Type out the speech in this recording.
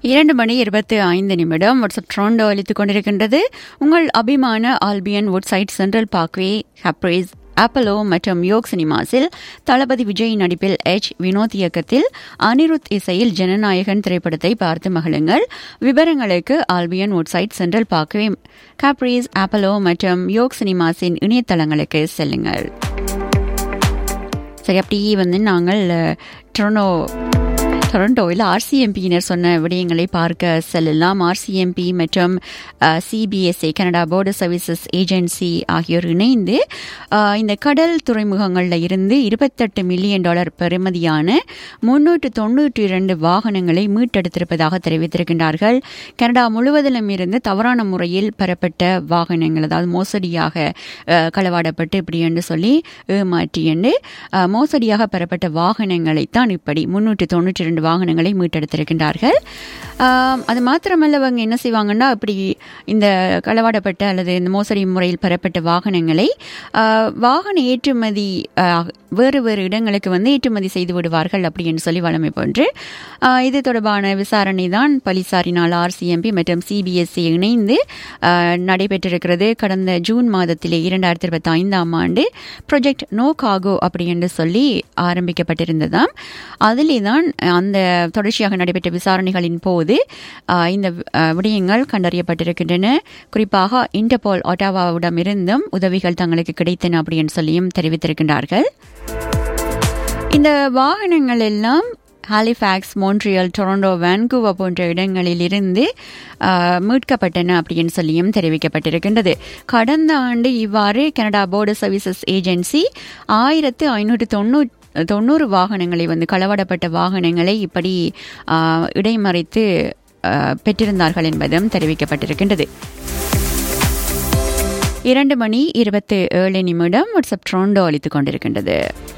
இரண்டு மணி இருபத்தி ஐந்து நிமிடம் வாட்ஸ்அப் ட்ரோண்டோ அளித்துக் கொண்டிருக்கின்றது உங்கள் அபிமான Albion Woodside Central Parkway Caprice Apollo மற்றும் யோக் சினிமாஸில் தளபதி விஜய் நடிப்பில் எச் வினோத் இயக்கத்தில் அனிருத் இசையில் ஜனநாயகன் திரைப்படத்தை பார்த்து மகிழுங்கள் விவரங்களுக்கு Albion Woodside Central Parkway Caprice Apollo மற்றும் யோக் சினிமாஸின் இணையதளங்களுக்கு செல்லுங்கள் சரி அப்படியே வந்து நாங்கள் டொரண்டோ டொரண்டோவில் ஆர்சிஎம்பியினர் சொன்ன விடயங்களை பார்க்க செல்லலாம் ஆர்சிஎம்பி மற்றும் CBSA Canada border services agency ஆகியோர் இணைந்து இந்த கடல் துறைமுகங்களில் இருந்து இருபத்தெட்டு மில்லியன் டாலர் பெறுமதியான முன்னூற்று தொன்னூற்றி இரண்டு வாகனங்களை மீட்டெடுத்திருப்பதாக தெரிவித்திருக்கின்றார்கள் கனடா முழுவதிலும் இருந்து தவறான முறையில் பெறப்பட்ட வாகனங்கள் அதாவது மோசடியாக களவாடப்பட்டு இப்படி என்று சொல்லி ஏமாற்றி என்று மோசடியாக பெறப்பட்ட வாகனங்களைத்தான் இப்படி முன்னூற்றி தொன்னூற்றி இரண்டு வாகனங்களை மீட்டெடுத்திருக்கின்றார்கள் அது மாத்திரமல்ல அவங்க என்ன செய்வாங்கன்னா அப்படி இந்த களவாடப்பட்ட அல்லது இந்த மோசடி முறையில் பெறப்பட்ட வாகனங்களை வாகன ஏற்றுமதி வேறு வேறு இடங்களுக்கு வந்து ஏற்றுமதி செய்து விடுவார்கள் அப்படின்னு சொல்லி வளமை போன்று இது தொடர்பான விசாரணை தான் பலிசாரினால் ஆர்சிஎம்பி மற்றும் சிபிஎஸ்சி இணைந்து நடைபெற்றிருக்கிறது கடந்த ஜூன் மாதத்திலே இரண்டாயிரத்தி இருபத்தி ஐந்தாம் ஆண்டு ப்ரொஜெக்ட் நோ காகோ அப்படி என்று சொல்லி ஆரம்பிக்கப்பட்டிருந்ததாம் அதிலே தான் அந்த தொடர்ச்சியாக நடைபெற்ற விசாரணைகளின் போது இந்த விடயங்கள் கண்டறியப்பட்டிருக்கின்றன குறிப்பாக இன்டர்போல் ஒட்டாவாவிடமிருந்தும் உதவிகள் தங்களுக்கு கிடைத்தன அப்படின்னு சொல்லியும் தெரிவித்திருக்கின்றார்கள் இந்த வாகனங்கள் எல்லாம் ஹாலிஃபேக்ஸ் மோன்ட்ரியல் டொரண்டோ வேன்கூவா போன்ற இடங்களில் இருந்து மீட்கப்பட்டன அப்படின்னு சொல்லியும் தெரிவிக்கப்பட்டிருக்கின்றது கடந்த ஆண்டு இவ்வாறு கனடா போர்டர் சர்வீசஸ் ஏஜென்சி ஆயிரத்து ஐநூற்று தொண்ணூற்றி தொண்ணூறு வாகனங்களை வந்து களவாடப்பட்ட வாகனங்களை இப்படி இடைமறைத்து பெற்றிருந்தார்கள் என்பதும் தெரிவிக்கப்பட்டிருக்கின்றது இரண்டு மணி இருபத்தி ஏழு நிமிடம் வாட்ஸ்அப் ட்ரோண்டோ அளித்துக் கொண்டிருக்கின்றது